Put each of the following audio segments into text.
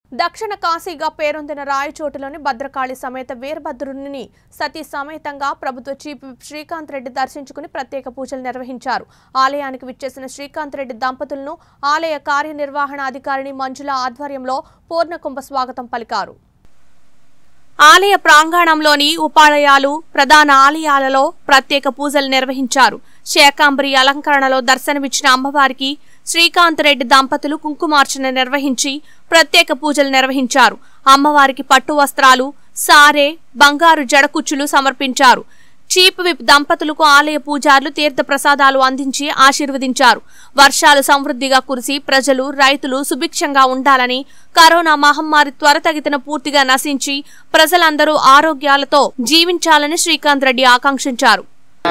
దక్షిణ కాశీగా పేరొందిన రాయచోటులోని భద్రకాళి సమేత వీరభద్రుని సతీ సమేతంగా ప్రభుత్వ చీఫ్ విప్ శ్రీకాంత్ రెడ్డి దర్శించుకుని ప్రత్యేక పూజలు నిర్వహించారు ఆలయానికి విచ్చేసిన శ్రీకాంత్ రెడ్డి దంపతులను ఆలయ కార్యనిర్వహణాధికారిణి మంజుల ఆధ్వర్యంలో పూర్ణకుంభ స్వాగతం పలికారు ఆలయ ప్రాంగణంలోని ఉపాలయాలు ప్రధాన ఆలయాలలో ప్రత్యేక పూజలు నిర్వహించారు శాకాంబరి అలంకరణలో దర్శనమిచ్చిన అమ్మవారికి శ్రీకాంత్ రెడ్డి దంపతులు కుంకుమార్చన నిర్వహించి ప్రత్యేక పూజలు నిర్వహించారు అమ్మవారికి పట్టు వస్త్రాలు సారే బంగారు జడకుచ్చులు సమర్పించారు చీప్ విప్ దంపతులకు ఆలయ పూజారులు తీర్థ ప్రసాదాలు అందించి ఆశీర్వదించారు వర్షాలు సమృద్ధిగా కురిసి ప్రజలు రైతులు సుభిక్షంగా ఉండాలని కరోనా మహమ్మారి త్వరతగితన పూర్తిగా నశించి ప్రజలందరూ ఆరోగ్యాలతో జీవించాలని శ్రీకాంత్ రెడ్డి ఆకాంక్షించారు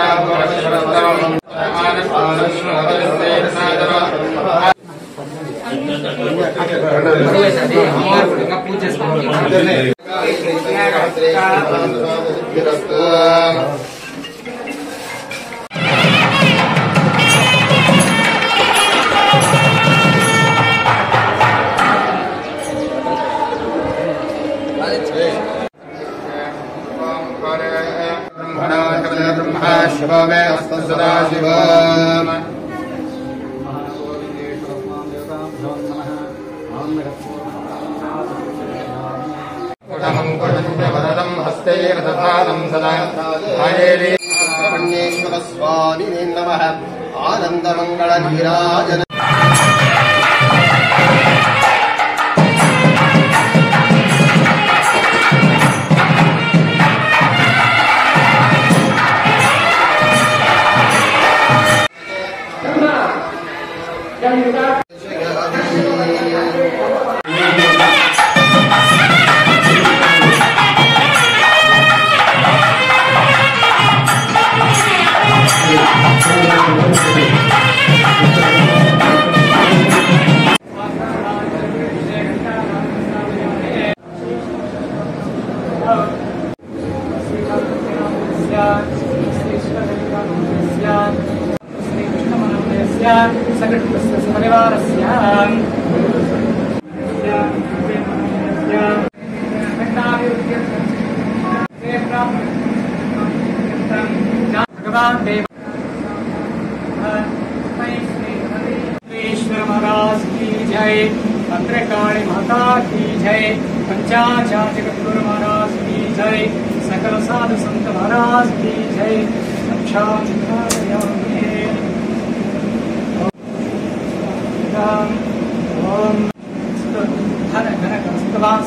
शिवो मे अस्तु सदा शिव वरदम् हस्तैव दधानम् सदा मण्येश्वर स्वामिने नमः आनन्दमङ्गलनीराजन भगवान देव ईश्वर महाराज की जय भद्रकाली माता की जय पंचाचार्य जगतगुरु महाराज की जय सकल साधु संत महाराज की जय रक्षा ओम धन घन कस्तवास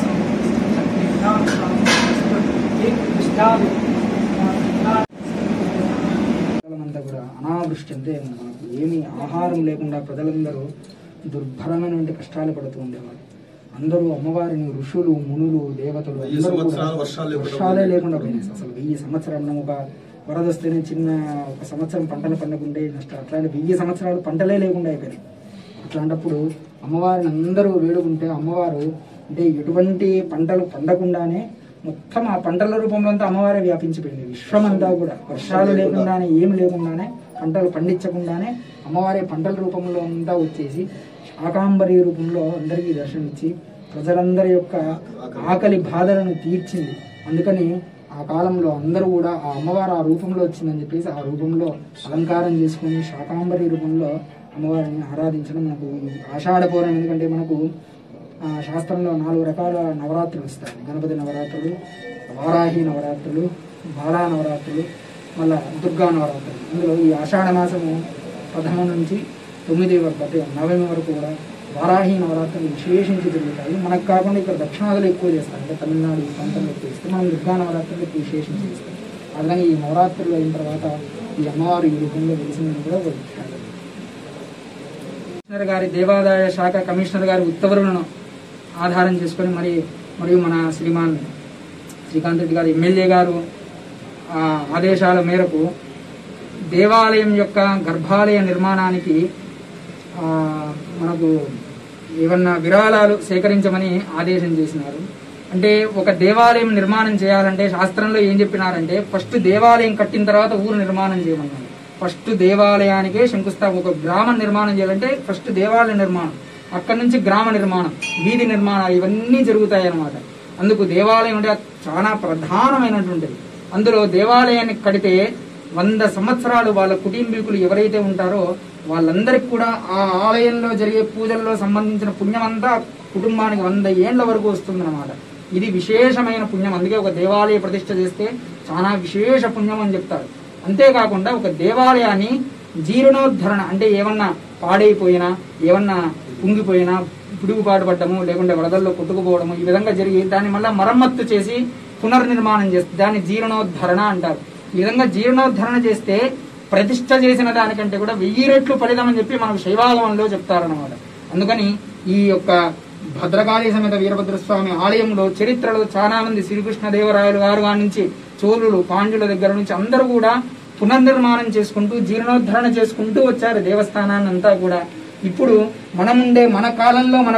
ప్రజలమంతా కూడా అనావృష్టి అంటే మనకు ఏమీ ఆహారం లేకుండా ప్రజలందరూ దుర్భరమైనటువంటి కష్టాలు పడుతూ ఉండేవారు అందరూ అమ్మవారిని ఋషులు మునులు దేవతలు అందరూ కూడా వర్షాలే లేకుండా పోయినాయి అసలు వెయ్యి సంవత్సరాలు ఒక వరద వస్తేనే చిన్న ఒక సంవత్సరం పంటలు పండకుంటే నష్టం అట్లాంటి వెయ్యి సంవత్సరాలు పంటలే లేకుండా అయిపోయినాయి అట్లాంటప్పుడు అమ్మవారిని అందరూ వేడుకుంటే అమ్మవారు అంటే ఎటువంటి పంటలు పండకుండానే మొత్తం ఆ పంటల రూపంలో అంతా అమ్మవారే వ్యాపించిపోయింది విశ్వమంతా కూడా వర్షాలు లేకుండానే ఏమి లేకుండానే పంటలు పండించకుండానే అమ్మవారే పంటల రూపంలో అంతా వచ్చేసి శాకాంబరి రూపంలో అందరికీ దర్శనమిచ్చి ప్రజలందరి యొక్క ఆకలి బాధలను తీర్చింది అందుకని ఆ కాలంలో అందరూ కూడా ఆ అమ్మవారు ఆ రూపంలో వచ్చిందని చెప్పేసి ఆ రూపంలో అలంకారం చేసుకుని శాకాంబరి రూపంలో అమ్మవారిని ఆరాధించడం మనకు ఆషాఢ పౌర్ణమి ఎందుకంటే మనకు ఆ, శాస్త్రంలో నాలుగు రకాల నవరాత్రులు వస్తాయి గణపతి నవరాత్రులు వారాహి నవరాత్రులు బాలా నవరాత్రులు మళ్ళా దుర్గా నవరాత్రులు అందులో ఈ ఆషాఢ మాసము ప్రథమ నుంచి తొమ్మిది వరకు అంటే నవమి వరకు కూడా వారాహి నవరాత్రులు విశేషించి జరుగుతాయి మనకు కాకుండా ఇక్కడ దక్షిణాదులు ఎక్కువ చేస్తారు అంటే తమిళనాడు ఈ ప్రాంతంలో ఎక్కువ చేస్తారు మనం దుర్గా నవరాత్రులు ఎక్కువ విశేషించి చేస్తాం అలాగే ఈ నవరాత్రులు అయిన తర్వాత ఈ అమ్మవారు ఈ రూపంలో వెలిసిందని కూడా ఒక విషయం. కమిషనర్ గారి దేవాదాయ శాఖ కమిషనర్ గారి ఉత్తర్వులను ఆధారం చేసుకొని మరి మరియు మన శ్రీమాన్ శ్రీకాంత్ రెడ్డి గారు ఎమ్మెల్యే గారు ఆ, ఆదేశాల మేరకు దేవాలయం యొక్క గర్భాలయ నిర్మాణానికి ఆ, మనకు ఏమన్నా విరాళాలు సేకరించమని ఆదేశం చేసినారు అంటే ఒక దేవాలయం నిర్మాణం చేయాలంటే శాస్త్రంలో ఏం చెప్పినారంటే ఫస్ట్ దేవాలయం కట్టిన తర్వాత ఊరు నిర్మాణం చేయమన్నారు ఫస్ట్ దేవాలయానికే శంకుస్థాపన ఒక గ్రామం నిర్మాణం చేయాలంటే ఫస్ట్ దేవాలయ నిర్మాణం అక్కడ నుంచి గ్రామ నిర్మాణం వీధి నిర్మాణాలు ఇవన్నీ జరుగుతాయి అన్నమాట అందుకు దేవాలయం అంటే చాలా ప్రధానమైనటువంటిది అందులో దేవాలయాన్ని కడితే వంద సంవత్సరాలు వాళ్ళ కుటుంబీకులు ఎవరైతే ఉంటారో వాళ్ళందరికీ కూడా ఆ ఆలయంలో జరిగే పూజల్లో సంబంధించిన పుణ్యం అంతా కుటుంబానికి వంద ఏండ్ల వరకు వస్తుందన్నమాట ఇది విశేషమైన పుణ్యం అందుకే ఒక దేవాలయ ప్రతిష్ఠ చేస్తే చాలా విశేష పుణ్యం అని చెప్తారు అంతేకాకుండా ఒక దేవాలయాన్ని జీర్ణోద్ధరణ అంటే ఏమన్నా పాడైపోయినా ఏమన్నా కుంగిపోయినా పిడుగుపాటు పడ్డము లేకుంటే వరదల్లో కొట్టుకుపోవడము ఈ విధంగా జరిగి దాన్ని మళ్ళీ మరమ్మత్తు చేసి పునర్నిర్మాణం చేస్తే దాన్ని జీర్ణోద్ధరణ అంటారు ఈ విధంగా జీర్ణోద్ధరణ చేస్తే ప్రతిష్ఠ చేసిన దానికంటే కూడా వెయ్యి రెట్లు ఫలితం అని చెప్పి మనకు శైవాగమంలో చెప్తారన్నమాట అందుకని ఈ యొక్క భద్రకాళి సమేత వీరభద్రస్వామి ఆలయంలో చరిత్రలో చాలా మంది శ్రీకృష్ణదేవరాయలు గారు కాడి నుంచి చోళులు పాండ్యుల దగ్గర నుంచి అందరూ కూడా పునర్నిర్మాణం చేసుకుంటూ జీర్ణోద్ధరణ చేసుకుంటూ వచ్చారు దేవస్థానాన్ని అంతా కూడా ఇప్పుడు మనముండే మన కాలంలో మన